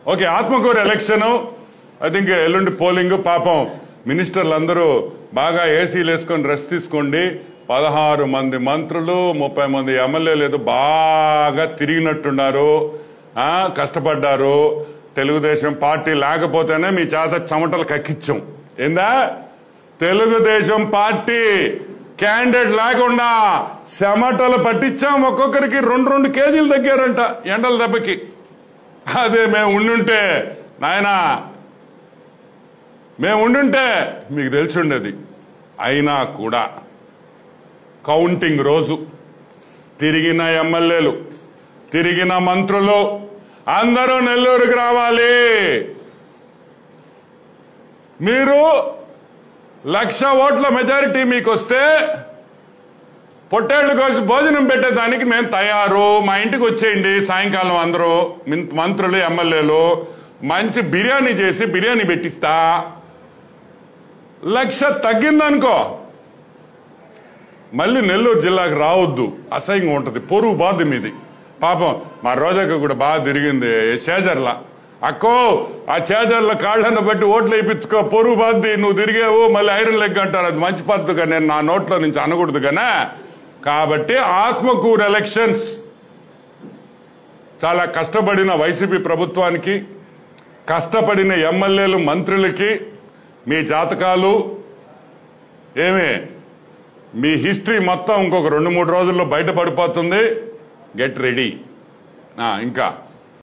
okay Atmakur election I think ఎల్లుండి polling పాపం మినిస్టర్లు అందరూ బాగా ఏసీలు వేసుకొని రెస్ట్ తీసుకోండి పదహారు మంది మంత్రులు ముప్పై మంది ఎమ్మెల్యేలు ఏదో బాగా తిరిగినట్టున్నారు ఆ, కష్టపడ్డారు తెలుగుదేశం పార్టీ లేకపోతేనే మీ చేత చెమటలు కక్కించాం ఏందా తెలుగుదేశం పార్టీ క్యాండిడేట్ లేకుండా చెమటలు పట్టించాం ఒక్కొక్కరికి రెండు రెండు కేజీలు తగ్గారంట ఎండల దెబ్బకి అదే మేము ఉండుంటే నాయనా మేము ఉండుంటే మీకు తెలిసి ఉండేది అయినా కూడా కౌంటింగ్ రోజు తిరిగిన ఎమ్మెల్యేలు తిరిగిన మంత్రులు అందరూ నెల్లూరుకి రావాలి మీరు లక్ష ఓట్ల మెజారిటీ మీకు వస్తే పొట్టేళ్లు కోసి భోజనం పెట్టేదానికి మేము తయారు మా ఇంటికి వచ్చేయండి సాయంకాలం అందరూ మిన్- మంత్రులు ఎమ్మెల్యేలు మంచి బిర్యానీ చేసి బిర్యానీ పెట్టిస్తా లక్ష తగ్గిందనుకో మళ్ళీ నెల్లూరు జిల్లాకు రావద్దు అసహ్యంగా ఉంటది పొరుగు బాధ మీది పాపం మా రోజాకి కూడా బాగా తిరిగింది చేజర్ల అక్కో ఆ చేజర్ల కాళ్ళను బట్టి ఓట్లు వేయించుకో పొరుగు బాద్ది నువ్వు తిరిగావు మళ్ళీ ఐరన్ లెగ్ అంటారు అది మంచి పద్ధతిగా నేను నా నోట్లో నుంచి అనకూడదు గానే కాబట్టి ఆత్మకూరు ఎలక్షన్స్ చాలా కష్టపడిన వైసీపీ ప్రభుత్వానికి కష్టపడిన ఎమ్మెల్యేలు మంత్రులకి మీ జాతకాలు ఏమి మీ హిస్టరీ మొత్తం ఇంకొక రెండు మూడు రోజుల్లో బయటపడిపోతుంది గెట్ రెడీ ఇంకా